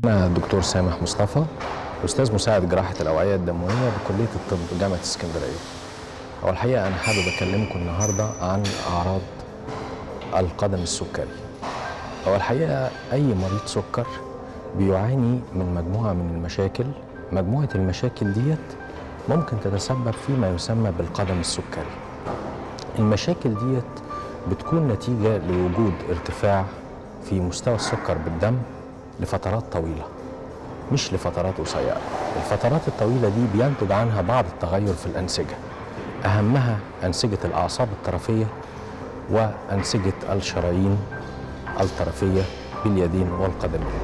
أنا الدكتور سامح مصطفى أستاذ مساعد جراحة الأوعية الدموية بكلية الطب جامعة اسكندرية. هو الحقيقة أنا حابب أكلمكم النهاردة عن أعراض القدم السكري. هو الحقيقة أي مريض سكر بيعاني من مجموعة من المشاكل، مجموعة المشاكل ديت ممكن تتسبب فيما يسمى بالقدم السكري. المشاكل ديت بتكون نتيجة لوجود ارتفاع في مستوى السكر بالدم لفترات طويلة مش لفترات قصيرة الفترات الطويلة دي بينتج عنها بعض التغير في الأنسجة أهمها أنسجة الأعصاب الطرفية وأنسجة الشرايين الطرفية باليدين والقدمين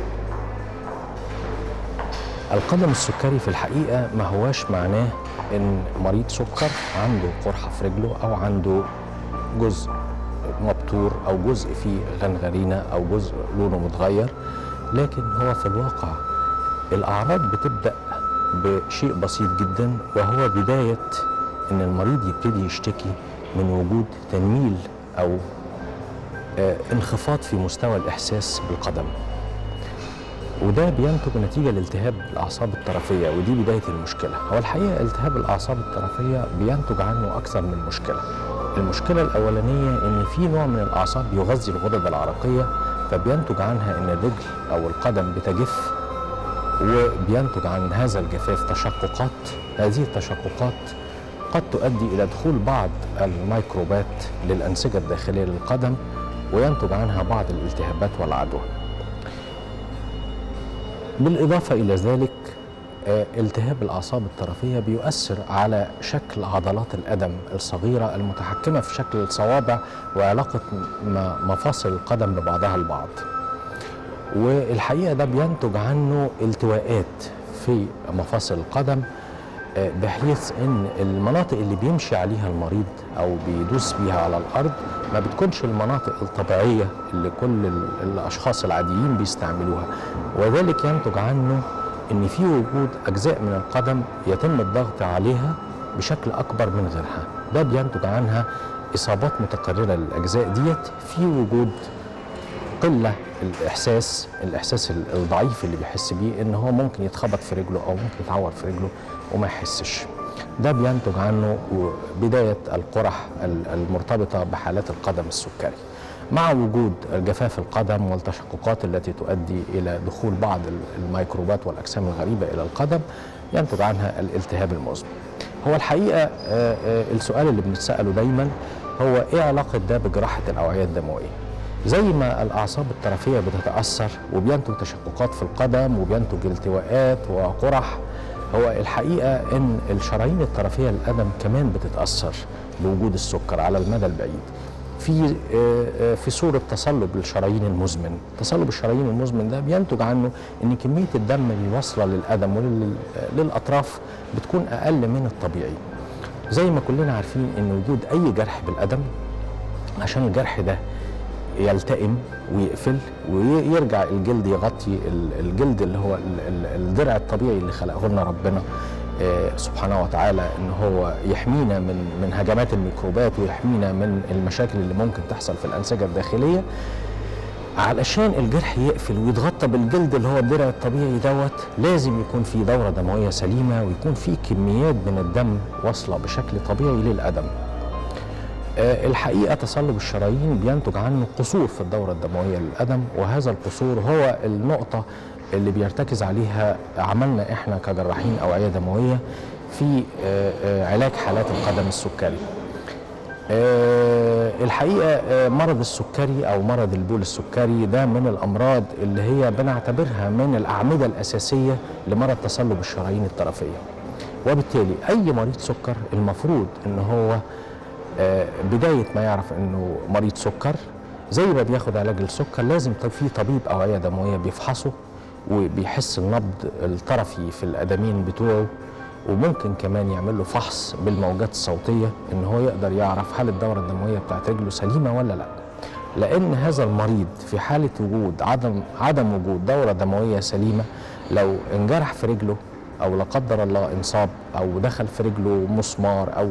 القدم السكري في الحقيقة ما هواش معناه إن مريض سكر عنده قرحة في رجله أو عنده جزء مبتور أو جزء فيه غنغرينة أو جزء لونه متغير لكن هو في الواقع الأعراض بتبدأ بشيء بسيط جدا وهو بداية إن المريض يبتدي يشتكي من وجود تنميل أو آه انخفاض في مستوى الإحساس بالقدم وده بينتج نتيجة لالتهاب الأعصاب الطرفية ودي بداية المشكلة هو الحقيقة التهاب الأعصاب الطرفية بينتج عنه أكثر من مشكلة المشكلة الأولانية إن في نوع من الأعصاب يغذي الغدد العرقية فبينتج عنها إن الرجل أو القدم بتجف وبينتج عن هذا الجفاف تشققات هذه التشققات قد تؤدي إلى دخول بعض الميكروبات للأنسجة الداخلية للقدم وينتج عنها بعض الالتهابات والعدوى بالإضافة إلى ذلك التهاب الأعصاب الطرفية بيؤثر على شكل عضلات القدم الصغيرة المتحكمة في شكل الصوابع وعلاقة مفاصل القدم ببعضها البعض والحقيقة ده بينتج عنه التواءات في مفاصل القدم بحيث ان المناطق اللي بيمشي عليها المريض او بيدوس بيها على الارض ما بتكونش المناطق الطبيعيه اللي كل الاشخاص العاديين بيستعملوها وذلك ينتج عنه ان في وجود اجزاء من القدم يتم الضغط عليها بشكل اكبر من غيرها ده بينتج عنها اصابات متكرره للاجزاء ديت في وجود قله الاحساس الاحساس الضعيف اللي بيحس بيه ان هو ممكن يتخبط في رجله او ممكن يتعور في رجله وما يحسش ده بينتج عنه بدايه القرح المرتبطه بحالات القدم السكري مع وجود جفاف القدم والتشققات التي تؤدي الى دخول بعض الميكروبات والاجسام الغريبه الى القدم ينتج عنها الالتهاب المزمن. هو الحقيقه السؤال اللي بنتساله دايما هو ايه علاقه ده بجراحه الاوعيه الدمويه؟ زي ما الاعصاب الطرفيه بتتاثر وبينتج تشققات في القدم وبينتج التواءات وقرح هو الحقيقه ان الشرايين الطرفيه للقدم كمان بتتاثر بوجود السكر على المدى البعيد. في في صوره تصلب الشرايين المزمن، تصلب الشرايين المزمن ده بينتج عنه ان كميه الدم اللي واصله للقدم وللاطراف بتكون اقل من الطبيعي. زي ما كلنا عارفين ان وجود اي جرح بالقدم عشان الجرح ده يلتئم ويقفل ويرجع الجلد يغطي الجلد اللي هو الدرع الطبيعي اللي خلقه لنا ربنا سبحانه وتعالى ان هو يحمينا من من هجمات الميكروبات ويحمينا من المشاكل اللي ممكن تحصل في الانسجه الداخليه علشان الجرح يقفل ويتغطى بالجلد اللي هو الدرع الطبيعي دوت لازم يكون في دوره دمويه سليمه ويكون في كميات من الدم واصله بشكل طبيعي للقدم. الحقيقه تصلب الشرايين بينتج عنه قصور في الدوره الدمويه للقدم وهذا القصور هو النقطه اللي بيرتكز عليها عملنا احنا كجراحين اوعيه دمويه في علاج حالات القدم السكري. الحقيقه مرض السكري او مرض البول السكري ده من الامراض اللي هي بنعتبرها من الاعمده الاساسيه لمرض تصلب الشرايين الطرفيه. وبالتالي اي مريض سكر المفروض ان هو بدايه ما يعرف انه مريض سكر زي ما بياخد علاج السكر لازم في طبيب اوعيه دمويه بيفحصه وبيحس النبض الطرفي في القدمين بتوعه وممكن كمان يعمل له فحص بالموجات الصوتيه ان هو يقدر يعرف هل الدوره الدمويه بتاعت رجله سليمه ولا لا لان هذا المريض في حاله وجود عدم عدم وجود دوره دمويه سليمه لو انجرح في رجله او لا قدر الله انصاب او دخل في رجله مسمار او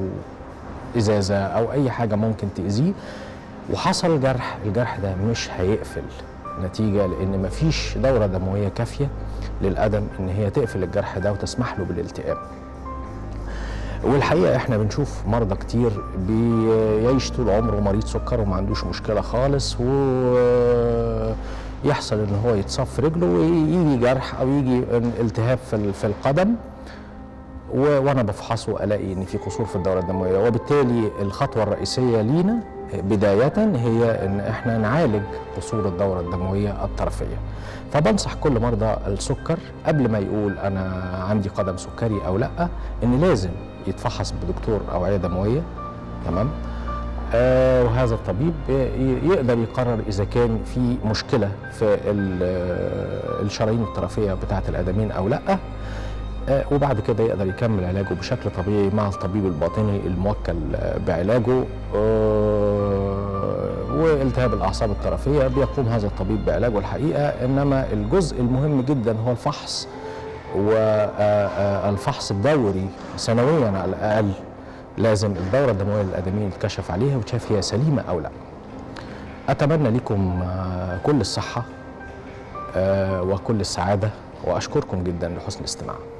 ازازه او اي حاجه ممكن تاذيه وحصل جرح الجرح ده مش هيقفل نتيجه لان مفيش دوره دمويه كافيه للقدم ان هي تقفل الجرح ده وتسمح له بالالتئام والحقيقه احنا بنشوف مرضى كتير بيعيش طول عمره مريض سكر وما عندوش مشكله خالص ويحصل ان هو يتصاب في رجله ويجي جرح او يجي التهاب في في القدم و- وانا بفحصه الاقي ان في قصور في الدوره الدمويه وبالتالي الخطوه الرئيسيه لينا بدايه هي ان احنا نعالج قصور الدوره الدمويه الطرفيه فبنصح كل مرضى السكر قبل ما يقول انا عندي قدم سكري او لا ان لازم يتفحص بدكتور اوعيه دمويه تمام آه وهذا الطبيب ي- يقدر يقرر اذا كان في مشكله في ال- الشرايين الطرفيه بتاعه القدمين او لا آه، وبعد كده يقدر يكمل علاجه بشكل طبيعي مع الطبيب الباطني الموكل آه، بعلاجه آه، والتهاب الاعصاب الطرفيه بيقوم هذا الطبيب بعلاجه الحقيقه انما الجزء المهم جدا هو الفحص والفحص الدوري سنويا على الاقل لازم الدوره الدمويه للادميين يتكشف عليها وتشاف هي سليمه او لا. اتمنى لكم آه، كل الصحه آه، وكل السعاده واشكركم جدا لحسن الاستماع.